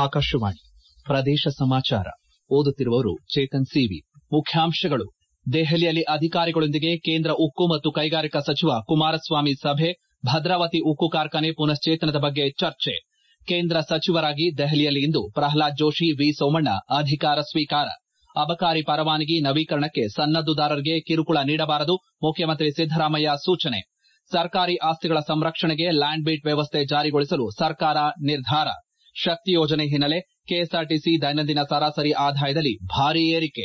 ಆಕಾಶವಾಣಿ ಪ್ರದೇಶ ಸಮಾಚಾರ ಓದುತ್ತಿರುವವರು ಚೇತನ್ ಸಿವಿ ಮುಖ್ಯಾಂಶಗಳು ದೆಹಲಿಯಲ್ಲಿ ಅಧಿಕಾರಿಗಳೊಂದಿಗೆ ಕೇಂದ್ರ ಉಕ್ಕು ಮತ್ತು ಕೈಗಾರಿಕಾ ಸಚಿವ ಕುಮಾರಸ್ವಾಮಿ ಸಭೆ ಭದ್ರಾವತಿ ಉಕ್ಕು ಕಾರ್ಖಾನೆ ಪುನಶ್ಚೇತನದ ಬಗ್ಗೆ ಚರ್ಚೆ ಕೇಂದ್ರ ಸಚಿವರಾಗಿ ದೆಹಲಿಯಲ್ಲಿ ಇಂದು ಪ್ರಹ್ಲಾದ್ ಜೋಶಿ ವಿ ಸೋಮಣ್ಣ ಅಧಿಕಾರ ಸ್ವೀಕಾರ ಅಬಕಾರಿ ಪರವಾನಗಿ ನವೀಕರಣಕ್ಕೆ ಸನ್ನದ್ದುದಾರರಿಗೆ ಕಿರುಕುಳ ನೀಡಬಾರದು ಮುಖ್ಯಮಂತ್ರಿ ಸಿದ್ದರಾಮಯ್ಯ ಸೂಚನೆ ಸರ್ಕಾರಿ ಆಸ್ತಿಗಳ ಸಂರಕ್ಷಣೆಗೆ ಲ್ಯಾಂಡ್ ಬೀಟ್ ವ್ಯವಸ್ಥೆ ಜಾರಿಗೊಳಿಸಲು ಸರ್ಕಾರ ನಿರ್ಧಾರ ಶಕ್ತಿ ಯೋಜನೆ ಹಿನ್ನೆಲೆ ಕೆಎಸ್ಆರ್ಟಿಸಿ ದೈನಂದಿನ ಸರಾಸರಿ ಆದಾಯದಲ್ಲಿ ಭಾರೀ ಏರಿಕೆ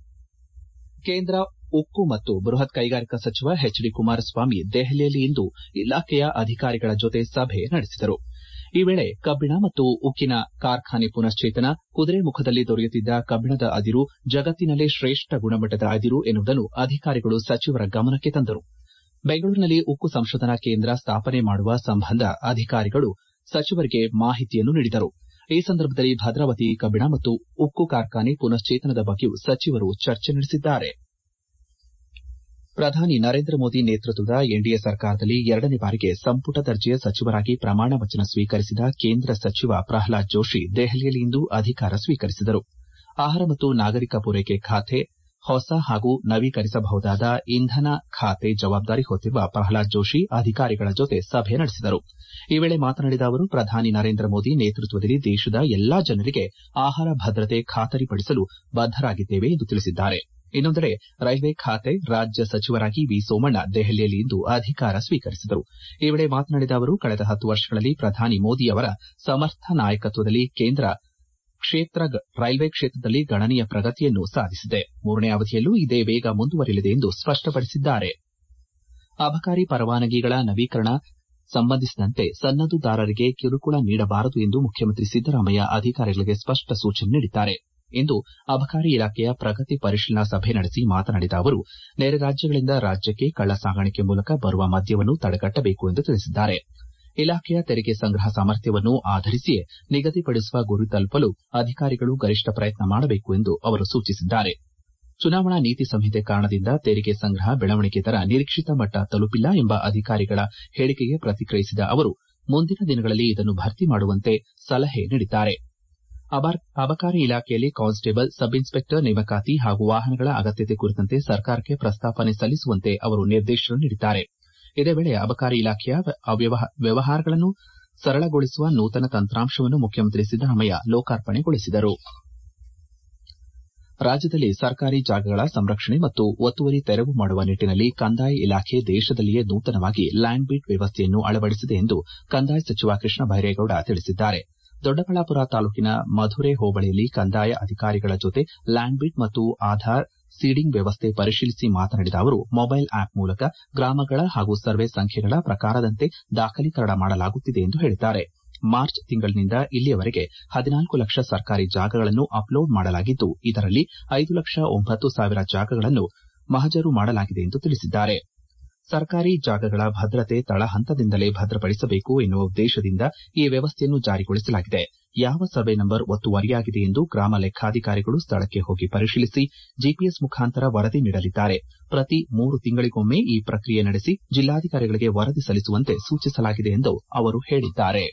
ಕೇಂದ್ರ ಉಕ್ಕು ಮತ್ತು ಬೃಹತ್ ಕೈಗಾರಿಕಾ ಸಚಿವ ಎಚ್ ಡಿ ಕುಮಾರಸ್ವಾಮಿ ದೆಹಲಿಯಲ್ಲಿ ಇಂದು ಇಲಾಖೆಯ ಅಧಿಕಾರಿಗಳ ಜೊತೆ ಸಭೆ ನಡೆಸಿದರು ಈ ವೇಳೆ ಕಬ್ಬಿಣ ಮತ್ತು ಉಕ್ಕಿನ ಕಾರ್ಖಾನೆ ಪುನಶ್ಚೇತನ ಕುದುರೆಮುಖದಲ್ಲಿ ದೊರೆಯುತ್ತಿದ್ದ ಕಬ್ಬಿಣದ ಅದಿರು ಜಗತ್ತಿನಲ್ಲೇ ಶ್ರೇಷ್ಠ ಗುಣಮಟ್ಟದ ಅದಿರು ಎನ್ನುವುದನ್ನು ಅಧಿಕಾರಿಗಳು ಸಚಿವರ ಗಮನಕ್ಕೆ ತಂದರು ಬೆಂಗಳೂರಿನಲ್ಲಿ ಉಕ್ಕು ಸಂಶೋಧನಾ ಕೇಂದ್ರ ಸ್ಥಾಪನೆ ಮಾಡುವ ಸಂಬಂಧ ಅಧಿಕಾರಿಗಳು ಸಚಿವರಿಗೆ ಮಾಹಿತಿಯನ್ನು ನೀಡಿದರು ಈ ಸಂದರ್ಭದಲ್ಲಿ ಭದ್ರಾವತಿ ಕಬ್ಬಿಣ ಮತ್ತು ಉಕ್ಕು ಕಾರ್ಖಾನೆ ಪುನಶ್ಚೇತನದ ಬಗ್ಗೆಯೂ ಸಚಿವರು ಚರ್ಚೆ ನಡೆಸಿದ್ದಾರೆ ಪ್ರಧಾನಿ ನರೇಂದ್ರ ಮೋದಿ ನೇತೃತ್ವದ ಎನ್ಡಿಎ ಸರ್ಕಾರದಲ್ಲಿ ಎರಡನೇ ಬಾರಿಗೆ ಸಂಪುಟ ದರ್ಜೆಯ ಸಚಿವರಾಗಿ ಪ್ರಮಾಣ ವಚನ ಸ್ವೀಕರಿಸಿದ ಕೇಂದ್ರ ಸಚಿವ ಪ್ರಹ್ಲಾದ್ ಜೋಶಿ ದೆಹಲಿಯಲ್ಲಿ ಇಂದು ಅಧಿಕಾರ ಸ್ವೀಕರಿಸಿದರು ಆಹಾರ ಮತ್ತು ನಾಗರಿಕ ಪೂರೈಕೆ ಖಾತೆ ಹೊಸ ಹಾಗೂ ನವೀಕರಿಸಬಹುದಾದ ಇಂಧನ ಖಾತೆ ಜವಾಬ್ದಾರಿ ಹೊತ್ತಿರುವ ಪ್ರಹ್ಲಾದ್ ಜೋಶಿ ಅಧಿಕಾರಿಗಳ ಜೊತೆ ಸಭೆ ನಡೆಸಿದರು ಈ ವೇಳೆ ಮಾತನಾಡಿದ ಅವರು ಪ್ರಧಾನಿ ನರೇಂದ್ರ ಮೋದಿ ನೇತೃತ್ವದಲ್ಲಿ ದೇಶದ ಎಲ್ಲಾ ಜನರಿಗೆ ಆಹಾರ ಭದ್ರತೆ ಖಾತರಿಪಡಿಸಲು ಬದ್ದರಾಗಿದ್ದೇವೆ ಎಂದು ತಿಳಿಸಿದ್ದಾರೆ ಇನ್ನೊಂದೆಡೆ ರೈಲ್ವೆ ಖಾತೆ ರಾಜ್ಯ ಸಚಿವರಾಗಿ ವಿ ಸೋಮಣ್ಣ ದೆಹಲಿಯಲ್ಲಿ ಇಂದು ಅಧಿಕಾರ ಸ್ವೀಕರಿಸಿದರು ಈ ವೇಳೆ ಮಾತನಾಡಿದ ಅವರು ಕಳೆದ ಹತ್ತು ವರ್ಷಗಳಲ್ಲಿ ಪ್ರಧಾನಿ ಮೋದಿ ಅವರ ಸಮರ್ಥ ನಾಯಕತ್ವದಲ್ಲಿ ಕೇಂದ್ರ ರೈಲ್ವೆ ಕ್ಷೇತ್ರದಲ್ಲಿ ಗಣನೀಯ ಪ್ರಗತಿಯನ್ನು ಸಾಧಿಸಿದೆ ಮೂರನೇ ಅವಧಿಯಲ್ಲೂ ಇದೇ ವೇಗ ಮುಂದುವರಿಯಲಿದೆ ಎಂದು ಸ್ಪಷ್ಟಪಡಿಸಿದ್ದಾರೆ ಅಬಕಾರಿ ಪರವಾನಗಿಗಳ ನವೀಕರಣ ಸಂಬಂಧಿಸಿದಂತೆ ಸನ್ನದ್ದುದಾರರಿಗೆ ಕಿರುಕುಳ ನೀಡಬಾರದು ಎಂದು ಮುಖ್ಯಮಂತ್ರಿ ಸಿದ್ದರಾಮಯ್ಯ ಅಧಿಕಾರಿಗಳಿಗೆ ಸ್ಪಷ್ಟ ಸೂಚನೆ ನೀಡಿದ್ದಾರೆ ಇಂದು ಅಬಕಾರಿ ಇಲಾಖೆಯ ಪ್ರಗತಿ ಪರಿಶೀಲನಾ ಸಭೆ ನಡೆಸಿ ಮಾತನಾಡಿದ ಅವರು ನೆರೆ ರಾಜ್ಯಗಳಿಂದ ರಾಜ್ಯಕ್ಕೆ ಕಳ್ಳ ಸಾಗಾಣಿಕೆ ಮೂಲಕ ಬರುವ ಮದ್ಯವನ್ನು ತಡೆಗಟ್ಟಬೇಕು ಎಂದು ತಿಳಿಸಿದ್ದಾರೆ ಇಲಾಖೆಯ ತೆರಿಗೆ ಸಂಗ್ರಹ ಸಾಮರ್ಥ್ಯವನ್ನು ಆಧರಿಸಿಯೇ ನಿಗದಿಪಡಿಸುವ ಗುರಿ ತಲುಪಲು ಅಧಿಕಾರಿಗಳು ಗರಿಷ್ಠ ಪ್ರಯತ್ನ ಮಾಡಬೇಕು ಎಂದು ಅವರು ಸೂಚಿಸಿದ್ದಾರೆ ಚುನಾವಣಾ ನೀತಿ ಸಂಹಿತೆ ಕಾರಣದಿಂದ ತೆರಿಗೆ ಸಂಗ್ರಹ ಬೆಳವಣಿಗೆ ದರ ನಿರೀಕ್ಷಿತ ಮಟ್ಟ ತಲುಪಿಲ್ಲ ಎಂಬ ಅಧಿಕಾರಿಗಳ ಹೇಳಿಕೆಗೆ ಪ್ರತಿಕ್ರಿಯಿಸಿದ ಅವರು ಮುಂದಿನ ದಿನಗಳಲ್ಲಿ ಇದನ್ನು ಭರ್ತಿ ಮಾಡುವಂತೆ ಸಲಹೆ ನೀಡಿದ್ದಾರೆ ಅಬಕಾರಿ ಇಲಾಖೆಯಲ್ಲಿ ಕಾನ್ಸ್ಟೇಬಲ್ ಸಬ್ ಇನ್ಸ್ಪೆಕ್ಟರ್ ನೇಮಕಾತಿ ಹಾಗೂ ವಾಹನಗಳ ಅಗತ್ಯತೆ ಕುರಿತಂತೆ ಸರ್ಕಾರಕ್ಕೆ ಪ್ರಸ್ತಾವನೆ ಸಲ್ಲಿಸುವಂತೆ ಅವರು ನಿರ್ದೇಶನ ನೀಡಿದ್ದಾರೆ ಇದೇ ವೇಳೆ ಅಬಕಾರಿ ಇಲಾಖೆಯ ವ್ಯವಹಾರಗಳನ್ನು ಸರಳಗೊಳಿಸುವ ನೂತನ ತಂತ್ರಾಂಶವನ್ನು ಮುಖ್ಯಮಂತ್ರಿ ಸಿದ್ದರಾಮಯ್ಯ ಲೋಕಾರ್ಪಣೆಗೊಳಿಸಿದರು ರಾಜ್ಯದಲ್ಲಿ ಸರ್ಕಾರಿ ಜಾಗಗಳ ಸಂರಕ್ಷಣೆ ಮತ್ತು ಒತ್ತುವರಿ ತೆರವು ಮಾಡುವ ನಿಟ್ಟನಲ್ಲಿ ಕಂದಾಯ ಇಲಾಖೆ ದೇಶದಲ್ಲಿಯೇ ನೂತನವಾಗಿ ಲ್ಯಾಂಡ್ ಬೀಟ್ ವ್ಯವಸ್ಥೆಯನ್ನು ಅಳವಡಿಸಿದೆ ಎಂದು ಕಂದಾಯ ಸಚಿವ ಕೃಷ್ಣ ಬೈರೇಗೌಡ ತಿಳಿಸಿದ್ದಾರೆ ದೊಡ್ಡಬಳ್ಳಾಪುರ ತಾಲೂಕಿನ ಮಧುರೆ ಹೋಬಳಿಯಲ್ಲಿ ಕಂದಾಯ ಅಧಿಕಾರಿಗಳ ಜೊತೆ ಲ್ಯಾಂಡ್ ಬೀಟ್ ಮತ್ತು ಆಧಾರ್ ಸೀಡಿಂಗ್ ವ್ಯವಸ್ಥೆ ಪರಿಶೀಲಿಸಿ ಮಾತನಾಡಿದ ಅವರು ಮೊಬೈಲ್ ಆಪ್ ಮೂಲಕ ಗ್ರಾಮಗಳ ಹಾಗೂ ಸರ್ವೆ ಸಂಖ್ಯೆಗಳ ಪ್ರಕಾರದಂತೆ ದಾಖಲೀಕರಣ ಮಾಡಲಾಗುತ್ತಿದೆ ಎಂದು ಹೇಳಿದ್ದಾರೆ ಮಾರ್ಚ್ ತಿಂಗಳಿನಿಂದ ಇಲ್ಲಿಯವರೆಗೆ ಹದಿನಾಲ್ಕು ಲಕ್ಷ ಸರ್ಕಾರಿ ಜಾಗಗಳನ್ನು ಅಪ್ಲೋಡ್ ಮಾಡಲಾಗಿದ್ದು ಇದರಲ್ಲಿ ಐದು ಲಕ್ಷ ಒಂಬತ್ತು ಸಾವಿರ ಜಾಗಗಳನ್ನು ಮಹಜರು ಮಾಡಲಾಗಿದೆ ಎಂದು ತಿಳಿಸಿದ್ದಾರೆ ಸರ್ಕಾರಿ ಜಾಗಗಳ ಭದ್ರತೆ ತಳಹಂತದಿಂದಲೇ ಭದ್ರಪಡಿಸಬೇಕು ಎನ್ನುವ ಉದ್ದೇಶದಿಂದ ಈ ವ್ಯವಸ್ಥೆಯನ್ನು ಜಾರಿಗೊಳಿಸಲಾಗಿದೆ ಯಾವ ಸರ್ವೆ ನಂಬರ್ ಒತ್ತುವರಿಯಾಗಿದೆ ಎಂದು ಗ್ರಾಮ ಲೆಕ್ಕಾಧಿಕಾರಿಗಳು ಸ್ಥಳಕ್ಕೆ ಹೋಗಿ ಪರಿಶೀಲಿಸಿ ಜಿಪಿಎಸ್ ಮುಖಾಂತರ ವರದಿ ನೀಡಲಿದ್ದಾರೆ ಪ್ರತಿ ಮೂರು ತಿಂಗಳಿಗೊಮ್ಮೆ ಈ ಪ್ರಕ್ರಿಯೆ ನಡೆಸಿ ಜಿಲ್ಲಾಧಿಕಾರಿಗಳಿಗೆ ವರದಿ ಸಲ್ಲಿಸುವಂತೆ ಸೂಚಿಸಲಾಗಿದೆ ಎಂದು ಅವರು ಹೇಳಿದ್ದಾರೆ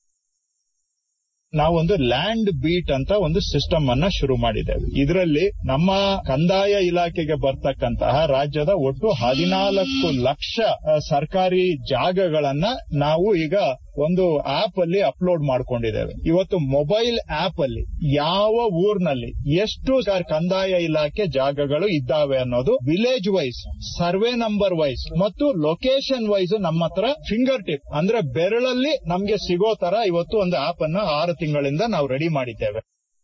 ನಾವೊಂದು ಲ್ಯಾಂಡ್ ಬೀಟ್ ಅಂತ ಒಂದು ಸಿಸ್ಟಮ್ ಅನ್ನ ಶುರು ಮಾಡಿದ್ದೇವೆ ಇದರಲ್ಲಿ ನಮ್ಮ ಕಂದಾಯ ಇಲಾಖೆಗೆ ಬರ್ತಕ್ಕಂತಹ ರಾಜ್ಯದ ಒಟ್ಟು ಹದಿನಾಲ್ಕು ಲಕ್ಷ ಸರ್ಕಾರಿ ಜಾಗಗಳನ್ನ ನಾವು ಈಗ ಒಂದು ಆಪ್ ಅಲ್ಲಿ ಅಪ್ಲೋಡ್ ಮಾಡ್ಕೊಂಡಿದ್ದೇವೆ ಇವತ್ತು ಮೊಬೈಲ್ ಆಪ್ ಅಲ್ಲಿ ಯಾವ ಊರಿನಲ್ಲಿ ಎಷ್ಟು ಕಂದಾಯ ಇಲಾಖೆ ಜಾಗಗಳು ಇದ್ದಾವೆ ಅನ್ನೋದು village wise survey number wise ಮತ್ತು ಲೊಕೇಶನ್ ವೈಸ್ ನಮ್ಮ ಹತ್ರ ಫಿಂಗರ್ ಟಿಪ್ ಅಂದ್ರೆ ಬೆರಳಲ್ಲಿ ನಮ್ಗೆ ಸಿಗೋ ತರ ಇವತ್ತು ಒಂದು ಆಪ್ ಅನ್ನ ಆರು ತಿಂಗಳಿಂದ ನಾವು ರೆಡಿ ಮಾಡಿದ್ದೇವೆ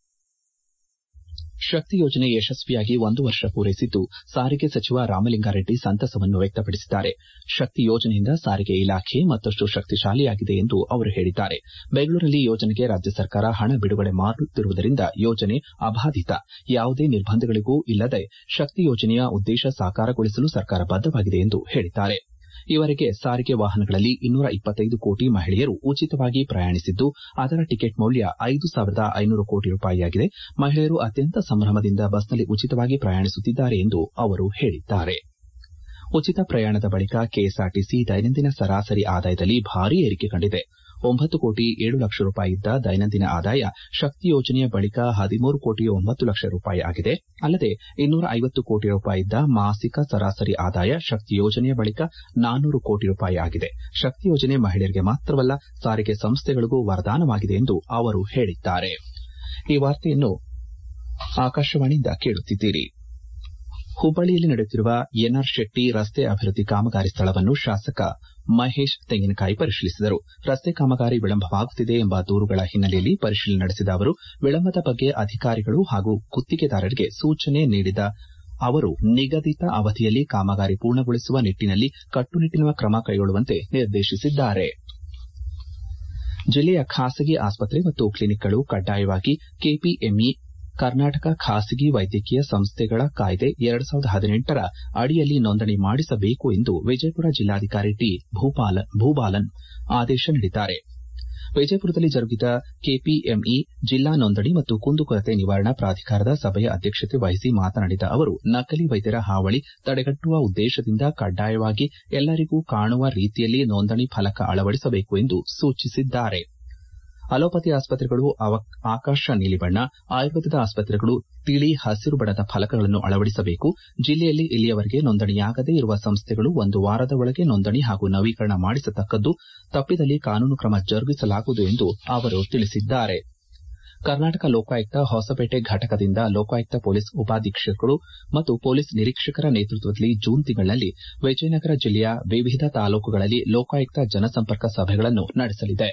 ಶಕ್ತಿ ಯೋಜನೆ ಯಶಸ್ವಿಯಾಗಿ ಒಂದು ವರ್ಷ ಪೂರೈಸಿದ್ದು ಸಾರಿಗೆ ಸಚಿವ ರಾಮಲಿಂಗಾರೆಡ್ಡಿ ಸಂತಸವನ್ನು ವ್ಯಕ್ತಪಡಿಸಿದ್ದಾರೆ ಶಕ್ತಿ ಯೋಜನೆಯಿಂದ ಸಾರಿಗೆ ಇಲಾಖೆ ಮತ್ತಷ್ಟು ಶಕ್ತಿಶಾಲಿಯಾಗಿದೆ ಎಂದು ಅವರು ಹೇಳಿದ್ದಾರೆ ಬೆಂಗಳೂರಲ್ಲಿ ಯೋಜನೆಗೆ ರಾಜ್ಯ ಸರ್ಕಾರ ಹಣ ಬಿಡುಗಡೆ ಮಾಡುತ್ತಿರುವುದರಿಂದ ಯೋಜನೆ ಅಬಾಧಿತ ಯಾವುದೇ ನಿರ್ಬಂಧಗಳಿಗೂ ಇಲ್ಲದೆ ಶಕ್ತಿ ಯೋಜನೆಯ ಉದ್ದೇಶ ಸಾಕಾರಗೊಳಿಸಲು ಸರ್ಕಾರ ಬದ್ದವಾಗಿದೆ ಎಂದು ಹೇಳಿದ್ದಾರೆ ಈವರೆಗೆ ಸಾರಿಗೆ ವಾಹನಗಳಲ್ಲಿ ಇನ್ನೂರ ಇಪ್ಪತ್ತೈದು ಕೋಟಿ ಮಹಿಳೆಯರು ಉಚಿತವಾಗಿ ಪ್ರಯಾಣಿಸಿದ್ದು ಅದರ ಟಿಕೆಟ್ ಮೌಲ್ಯ ಐದು ಸಾವಿರದ ಐನೂರು ಕೋಟಿ ರೂಪಾಯಿಯಾಗಿದೆ ಮಹಿಳೆಯರು ಅತ್ಯಂತ ಸಂಭ್ರಮದಿಂದ ಬಸ್ನಲ್ಲಿ ಉಚಿತವಾಗಿ ಪ್ರಯಾಣಿಸುತ್ತಿದ್ದಾರೆ ಎಂದು ಅವರು ಹೇಳಿದ್ದಾರೆ ಉಚಿತ ಪ್ರಯಾಣದ ಬಳಿಕ ಕೆಎಸ್ಆರ್ಟಿಸಿ ದೈನಂದಿನ ಸರಾಸರಿ ಆದಾಯದಲ್ಲಿ ಭಾರೀ ಏರಿಕೆ ಕಂಡಿದೆ ಒಂಬತ್ತು ಕೋಟಿ ಏಳು ಲಕ್ಷ ರೂಪಾಯಿ ಇದ್ದ ದೈನಂದಿನ ಆದಾಯ ಶಕ್ತಿ ಯೋಜನೆಯ ಬಳಿಕ ಹದಿಮೂರು ಕೋಟಿ ಒಂಬತ್ತು ಲಕ್ಷ ರೂಪಾಯಿ ಆಗಿದೆ ಅಲ್ಲದೆ ಇನ್ನೂರ ಐವತ್ತು ಕೋಟಿ ರೂಪಾಯಿ ಇದ್ದ ಮಾಸಿಕ ಸರಾಸರಿ ಆದಾಯ ಶಕ್ತಿ ಯೋಜನೆಯ ಬಳಿಕ ನಾನ್ನೂರು ಕೋಟಿ ರೂಪಾಯಿ ಆಗಿದೆ ಶಕ್ತಿ ಯೋಜನೆ ಮಹಿಳೆಯರಿಗೆ ಮಾತ್ರವಲ್ಲ ಸಾರಿಗೆ ಸಂಸ್ಥೆಗಳಿಗೂ ವರದಾನವಾಗಿದೆ ಎಂದು ಅವರು ಹೇಳಿದ್ದಾರೆ ಈ ವಾರ್ತೆಯನ್ನು ಆಕಾಶವಾಣಿಯಿಂದ ಕೇಳುತ್ತಿದ್ದೀರಿ ಹುಬ್ಬಳ್ಳಿಯಲ್ಲಿ ನಡೆಯುತ್ತಿರುವ ಎನ್ಆರ್ ಶೆಟ್ಟಿ ರಸ್ತೆ ಅಭಿವೃದ್ಧಿ ಕಾಮಗಾರಿ ಸ್ಥಳವನ್ನು ಶಾಸಕ ಮಹೇಶ್ ತೆಂಗಿನಕಾಯಿ ಪರಿಶೀಲಿಸಿದರು ರಸ್ತೆ ಕಾಮಗಾರಿ ವಿಳಂಬವಾಗುತ್ತಿದೆ ಎಂಬ ದೂರುಗಳ ಹಿನ್ನೆಲೆಯಲ್ಲಿ ಪರಿಶೀಲನೆ ನಡೆಸಿದ ಅವರು ವಿಳಂಬದ ಬಗ್ಗೆ ಅಧಿಕಾರಿಗಳು ಹಾಗೂ ಗುತ್ತಿಗೆದಾರರಿಗೆ ಸೂಚನೆ ನೀಡಿದ ಅವರು ನಿಗದಿತ ಅವಧಿಯಲ್ಲಿ ಕಾಮಗಾರಿ ಪೂರ್ಣಗೊಳಿಸುವ ನಿಟ್ಟಿನಲ್ಲಿ ಕಟ್ಟುನಿಟ್ಟಿನ ಕ್ರಮ ಕೈಗೊಳ್ಳುವಂತೆ ನಿರ್ದೇಶಿಸಿದ್ದಾರೆ ಜಿಲ್ಲೆಯ ಖಾಸಗಿ ಆಸ್ಪತ್ರೆ ಮತ್ತು ಕ್ಲಿನಿಕ್ಗಳು ಕಡ್ಡಾಯವಾಗಿ ಕೆಪಿಎಂಇ ಕರ್ನಾಟಕ ಖಾಸಗಿ ವೈದ್ಯಕೀಯ ಸಂಸ್ಥೆಗಳ ಕಾಯ್ದೆ ಎರಡು ಸಾವಿರದ ಹದಿನೆಂಟರ ಅಡಿಯಲ್ಲಿ ನೋಂದಣಿ ಮಾಡಿಸಬೇಕು ಎಂದು ವಿಜಯಪುರ ಜಿಲ್ಲಾಧಿಕಾರಿ ಟಿ ಭೂಬಾಲನ್ ಆದೇಶ ನೀಡಿದ್ದಾರೆ ವಿಜಯಪುರದಲ್ಲಿ ಜರುಗಿದ ಕೆಪಿಎಂಇ ಜಿಲ್ಲಾ ನೋಂದಣಿ ಮತ್ತು ಕುಂದುಕೊರತೆ ನಿವಾರಣಾ ಪ್ರಾಧಿಕಾರದ ಸಭೆಯ ಅಧ್ಯಕ್ಷತೆ ವಹಿಸಿ ಮಾತನಾಡಿದ ಅವರು ನಕಲಿ ವೈದ್ಯರ ಹಾವಳಿ ತಡೆಗಟ್ಟುವ ಉದ್ದೇಶದಿಂದ ಕಡ್ಡಾಯವಾಗಿ ಎಲ್ಲರಿಗೂ ಕಾಣುವ ರೀತಿಯಲ್ಲಿ ನೋಂದಣಿ ಫಲಕ ಅಳವಡಿಸಬೇಕು ಎಂದು ಸೂಚಿಸಿದ್ದಾರೆ ಅಲೋಪತಿ ಆಸ್ಪತ್ರೆಗಳು ಆಕಾಶ ನೀಲಿ ಬಣ್ಣ ಆಯುರ್ವೇದದ ಆಸ್ಪತ್ರೆಗಳು ತಿಳಿ ಹಸಿರು ಬಣ್ಣದ ಫಲಕಗಳನ್ನು ಅಳವಡಿಸಬೇಕು ಜಿಲ್ಲೆಯಲ್ಲಿ ಇಲ್ಲಿಯವರೆಗೆ ನೋಂದಣಿಯಾಗದೇ ಇರುವ ಸಂಸ್ಥೆಗಳು ಒಂದು ವಾರದ ಒಳಗೆ ನೋಂದಣಿ ಹಾಗೂ ನವೀಕರಣ ಮಾಡಿಸತಕ್ಕದ್ದು ತಪ್ಪಿದಲ್ಲಿ ಕಾನೂನು ಕ್ರಮ ಜರುಗಿಸಲಾಗುವುದು ಎಂದು ಅವರು ತಿಳಿಸಿದ್ದಾರೆ ಕರ್ನಾಟಕ ಲೋಕಾಯುಕ್ತ ಹೊಸಪೇಟೆ ಘಟಕದಿಂದ ಲೋಕಾಯುಕ್ತ ಪೊಲೀಸ್ ಉಪಾಧೀಕ್ಷಕರು ಮತ್ತು ಪೊಲೀಸ್ ನಿರೀಕ್ಷಕರ ನೇತೃತ್ವದಲ್ಲಿ ಜೂನ್ ತಿಂಗಳಿನಲ್ಲಿ ವಿಜಯನಗರ ಜಿಲ್ಲೆಯ ವಿವಿಧ ತಾಲೂಕುಗಳಲ್ಲಿ ಲೋಕಾಯುಕ್ತ ಜನಸಂಪರ್ಕ ಸಭೆಗಳನ್ನು ನಡೆಸಲಿದೆ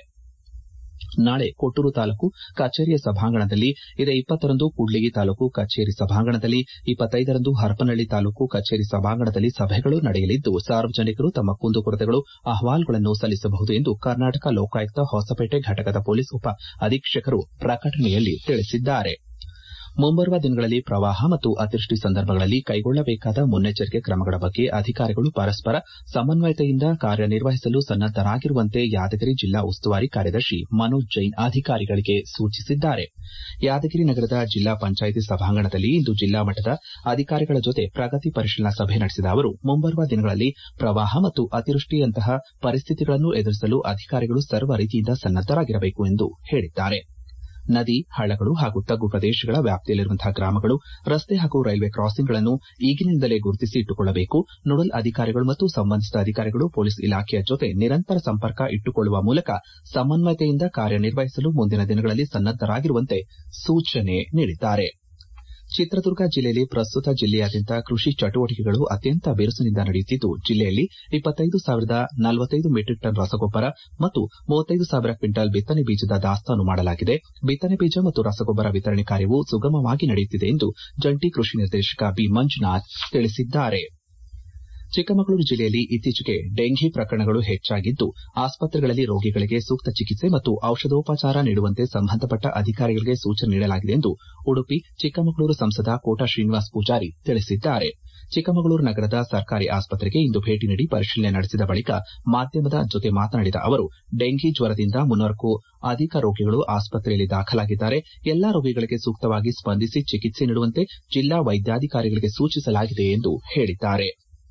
ನಾಳೆ ಕೊಟ್ಟೂರು ತಾಲೂಕು ಕಚೇರಿಯ ಸಭಾಂಗಣದಲ್ಲಿ ಇದೇ ಇಪ್ಪತ್ತರಂದು ಕೂಡ್ಲಿಗಿ ತಾಲೂಕು ಕಚೇರಿ ಸಭಾಂಗಣದಲ್ಲಿ ಇಪ್ಪತ್ತೈದರಂದು ಹರಪನಹಳ್ಳಿ ತಾಲೂಕು ಕಚೇರಿ ಸಭಾಂಗಣದಲ್ಲಿ ಸಭೆಗಳು ನಡೆಯಲಿದ್ದು ಸಾರ್ವಜನಿಕರು ತಮ್ಮ ಕುಂದುಕೊರತೆಗಳು ಅಹವಾಲುಗಳನ್ನು ಸಲ್ಲಿಸಬಹುದು ಎಂದು ಕರ್ನಾಟಕ ಲೋಕಾಯುಕ್ತ ಹೊಸಪೇಟೆ ಘಟಕದ ಪೊಲೀಸ್ ಉಪ ಅಧೀಕ್ಷಕರು ಪ್ರಕಟಣೆಯಲ್ಲಿ ತಿಳಿಸಿದ್ದಾರೆ ಮುಂಬರುವ ದಿನಗಳಲ್ಲಿ ಪ್ರವಾಹ ಮತ್ತು ಅತಿವೃಷ್ಟಿ ಸಂದರ್ಭಗಳಲ್ಲಿ ಕೈಗೊಳ್ಳಬೇಕಾದ ಮುನ್ನೆಚ್ಚರಿಕೆ ಕ್ರಮಗಳ ಬಗ್ಗೆ ಅಧಿಕಾರಿಗಳು ಪರಸ್ಪರ ಸಮನ್ವಯತೆಯಿಂದ ಕಾರ್ಯನಿರ್ವಹಿಸಲು ಸನ್ನದ್ದರಾಗಿರುವಂತೆ ಯಾದಗಿರಿ ಜಿಲ್ಲಾ ಉಸ್ತುವಾರಿ ಕಾರ್ಯದರ್ಶಿ ಮನೋಜ್ ಜೈನ್ ಅಧಿಕಾರಿಗಳಿಗೆ ಸೂಚಿಸಿದ್ದಾರೆ ಯಾದಗಿರಿ ನಗರದ ಜಿಲ್ಲಾ ಪಂಚಾಯಿತಿ ಸಭಾಂಗಣದಲ್ಲಿ ಇಂದು ಜಿಲ್ಲಾ ಮಟ್ಟದ ಅಧಿಕಾರಿಗಳ ಜೊತೆ ಪ್ರಗತಿ ಪರಿಶೀಲನಾ ಸಭೆ ನಡೆಸಿದ ಅವರು ಮುಂಬರುವ ದಿನಗಳಲ್ಲಿ ಪ್ರವಾಹ ಮತ್ತು ಅತಿವೃಷ್ಟಿಯಂತಹ ಪರಿಸ್ಥಿತಿಗಳನ್ನು ಎದುರಿಸಲು ಅಧಿಕಾರಿಗಳು ಸರ್ವ ರೀತಿಯಿಂದ ಸನ್ನದ್ದರಾಗಿರಬೇಕು ಎಂದು ಹೇಳಿದ್ದಾರೆ ನದಿ ಹಳ್ಳಗಳು ಹಾಗೂ ತಗ್ಗು ಪ್ರದೇಶಗಳ ವ್ಯಾಪ್ತಿಯಲ್ಲಿರುವಂತಹ ಗ್ರಾಮಗಳು ರಸ್ತೆ ಹಾಗೂ ರೈಲ್ವೆ ಕ್ರಾಸಿಂಗ್ಗಳನ್ನು ಈಗಿನಿಂದಲೇ ಗುರುತಿಸಿ ಇಟ್ಟುಕೊಳ್ಳಬೇಕು ನೋಡಲ್ ಅಧಿಕಾರಿಗಳು ಮತ್ತು ಸಂಬಂಧಿಸಿದ ಅಧಿಕಾರಿಗಳು ಪೊಲೀಸ್ ಇಲಾಖೆಯ ಜೊತೆ ನಿರಂತರ ಸಂಪರ್ಕ ಇಟ್ಟುಕೊಳ್ಳುವ ಮೂಲಕ ಸಮನ್ವಯತೆಯಿಂದ ಕಾರ್ಯನಿರ್ವಹಿಸಲು ಮುಂದಿನ ದಿನಗಳಲ್ಲಿ ಸನ್ನದ್ದರಾಗಿರುವಂತೆ ಸೂಚನೆ ನೀಡಿದ್ದಾರೆ ಚಿತ್ರದುರ್ಗ ಜಿಲ್ಲೆಯಲ್ಲಿ ಪ್ರಸ್ತುತ ಜಿಲ್ಲೆಯಾದ್ಯಂತ ಕೃಷಿ ಚಟುವಟಿಕೆಗಳು ಅತ್ಯಂತ ಬಿರುಸಿನಿಂದ ನಡೆಯುತ್ತಿದ್ದು ಜಿಲ್ಲೆಯಲ್ಲಿ ಇಪ್ಪತ್ತೈದು ಸಾವಿರದ ನಲವತ್ತೈದು ಮೆಟ್ರಿಕ್ ಟನ್ ರಸಗೊಬ್ಬರ ಮತ್ತು ಮೂವತ್ತೈದು ಸಾವಿರ ಕ್ವಿಂಟಾಲ್ ಬಿತ್ತನೆ ಬೀಜದ ದಾಸ್ತಾನು ಮಾಡಲಾಗಿದೆ ಬಿತ್ತನೆ ಬೀಜ ಮತ್ತು ರಸಗೊಬ್ಬರ ವಿತರಣೆ ಕಾರ್ಯವು ಸುಗಮವಾಗಿ ನಡೆಯುತ್ತಿದೆ ಎಂದು ಜಂಟಿ ಕೃಷಿ ನಿರ್ದೇಶಕ ಬಿ ಮಂಜುನಾಥ್ ತಿಳಿಸಿದ್ದಾರೆ ಚಿಕ್ಕಮಗಳೂರು ಜಿಲ್ಲೆಯಲ್ಲಿ ಇತ್ತೀಚೆಗೆ ಡೆಂಘಿ ಪ್ರಕರಣಗಳು ಹೆಚ್ಚಾಗಿದ್ದು ಆಸ್ಪತ್ರೆಗಳಲ್ಲಿ ರೋಗಿಗಳಿಗೆ ಸೂಕ್ತ ಚಿಕಿತ್ಸೆ ಮತ್ತು ಔಷಧೋಪಚಾರ ನೀಡುವಂತೆ ಸಂಬಂಧಪಟ್ಟ ಅಧಿಕಾರಿಗಳಿಗೆ ಸೂಚನೆ ನೀಡಲಾಗಿದೆ ಎಂದು ಉಡುಪಿ ಚಿಕ್ಕಮಗಳೂರು ಸಂಸದ ಕೋಟಾ ಶ್ರೀನಿವಾಸ ಪೂಜಾರಿ ತಿಳಿಸಿದ್ದಾರೆ ಚಿಕ್ಕಮಗಳೂರು ನಗರದ ಸರ್ಕಾರಿ ಆಸ್ಪತ್ರೆಗೆ ಇಂದು ಭೇಟಿ ನೀಡಿ ಪರಿಶೀಲನೆ ನಡೆಸಿದ ಬಳಿಕ ಮಾಧ್ಯಮದ ಜೊತೆ ಮಾತನಾಡಿದ ಅವರು ಡೆಂಘಿ ಜ್ವರದಿಂದ ಮುನ್ನೂರಕ್ಕೂ ಅಧಿಕ ರೋಗಿಗಳು ಆಸ್ಪತ್ರೆಯಲ್ಲಿ ದಾಖಲಾಗಿದ್ದಾರೆ ಎಲ್ಲಾ ರೋಗಿಗಳಿಗೆ ಸೂಕ್ತವಾಗಿ ಸ್ಪಂದಿಸಿ ಚಿಕಿತ್ಸೆ ನೀಡುವಂತೆ ಜಿಲ್ಲಾ ವೈದ್ಯಾಧಿಕಾರಿಗಳಿಗೆ ಸೂಚಿಸಲಾಗಿದೆ ಎಂದು ಹೇಳಿದ್ದಾರೆ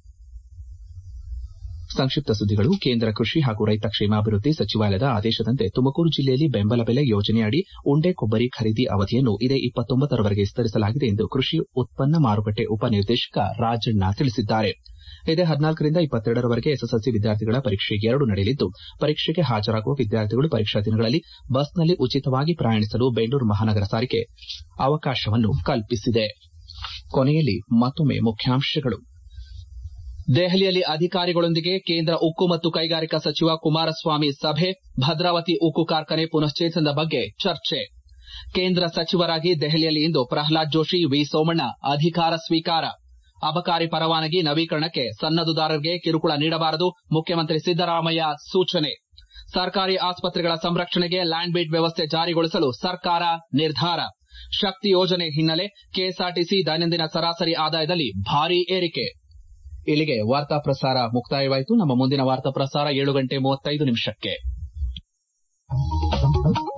ಸಂಕ್ಷಿಪ್ತ ಸುದ್ದಿಗಳು ಕೇಂದ್ರ ಕೃಷಿ ಹಾಗೂ ರೈತ ಕ್ಷೇಮಾಭಿವೃದ್ಧಿ ಸಚಿವಾಲಯದ ಆದೇಶದಂತೆ ತುಮಕೂರು ಜಿಲ್ಲೆಯಲ್ಲಿ ಬೆಂಬಲ ಬೆಲೆ ಯೋಜನೆಯಡಿ ಉಂಡೆ ಕೊಬ್ಬರಿ ಖರೀದಿ ಅವಧಿಯನ್ನು ಇದೇ ಇಪ್ಪತ್ತೊಂಬತ್ತರವರೆಗೆ ವಿಸ್ತರಿಸಲಾಗಿದೆ ಎಂದು ಕೃಷಿ ಉತ್ಪನ್ನ ಮಾರುಕಟ್ಟೆ ಉಪನಿರ್ದೇಶಕ ರಾಜಣ್ಣ ತಿಳಿಸಿದ್ದಾರೆ ಇದೇ ಹದಿನಾಲ್ಕರಿಂದ ಇಪ್ಪತ್ತೆರಡರವರೆಗೆ ಎಸ್ಎಸ್ಎಲ್ಸಿ ವಿದ್ಯಾರ್ಥಿಗಳ ಪರೀಕ್ಷೆ ಎರಡು ನಡೆಯಲಿದ್ದು ಪರೀಕ್ಷೆಗೆ ಹಾಜರಾಗುವ ವಿದ್ಯಾರ್ಥಿಗಳು ಪರೀಕ್ಷಾ ದಿನಗಳಲ್ಲಿ ಬಸ್ನಲ್ಲಿ ಉಚಿತವಾಗಿ ಪ್ರಯಾಣಿಸಲು ಬೆಂಗಳೂರು ಮಹಾನಗರ ಸಾರಿಗೆ ಅವಕಾಶವನ್ನು ಕಲ್ಪಿಸಿದೆ ಕೊನೆಯಲ್ಲಿ ಮತ್ತೊಮ್ಮೆ ಮುಖ್ಯಾಂಶಗಳು ದೆಹಲಿಯಲ್ಲಿ ಅಧಿಕಾರಿಗಳೊಂದಿಗೆ ಕೇಂದ್ರ ಉಕ್ಕು ಮತ್ತು ಕೈಗಾರಿಕಾ ಸಚಿವ ಕುಮಾರಸ್ವಾಮಿ ಸಭೆ ಭದ್ರಾವತಿ ಉಕ್ಕು ಕಾರ್ಖಾನೆ ಪುನಶ್ಚೇತನದ ಬಗ್ಗೆ ಚರ್ಚೆ ಕೇಂದ್ರ ಸಚಿವರಾಗಿ ದೆಹಲಿಯಲ್ಲಿ ಇಂದು ಪ್ರಹ್ಲಾದ್ ಜೋಶಿ ವಿ ಸೋಮಣ್ಣ ಅಧಿಕಾರ ಸ್ವೀಕಾರ ಅಬಕಾರಿ ಪರವಾನಗಿ ನವೀಕರಣಕ್ಕೆ ಸನ್ನದುದಾರರಿಗೆ ಕಿರುಕುಳ ನೀಡಬಾರದು ಮುಖ್ಯಮಂತ್ರಿ ಸಿದ್ದರಾಮಯ್ಯ ಸೂಚನೆ ಸರ್ಕಾರಿ ಆಸ್ಪತ್ರೆಗಳ ಸಂರಕ್ಷಣೆಗೆ ಲ್ಯಾಂಡ್ ಬೀಟ್ ವ್ಯವಸ್ಥೆ ಜಾರಿಗೊಳಿಸಲು ಸರ್ಕಾರ ನಿರ್ಧಾರ ಶಕ್ತಿ ಯೋಜನೆ ಹಿನ್ನೆಲೆ ಕೆಎಸ್ಆರ್ಟಿಸಿ ದೈನಂದಿನ ಸರಾಸರಿ ಆದಾಯದಲ್ಲಿ ಭಾರೀ ಏರಿಕೆ ಇಲ್ಲಿಗೆ ವಾರ್ತಾ ಪ್ರಸಾರ ಮುಕ್ತಾಯವಾಯಿತು ನಮ್ಮ ಮುಂದಿನ ವಾರ್ತಾ ಪ್ರಸಾರ ಏಳು ಗಂಟೆ ಮೂವತ್ತೈದು ನಿಮಿಷಕ್ಕೆ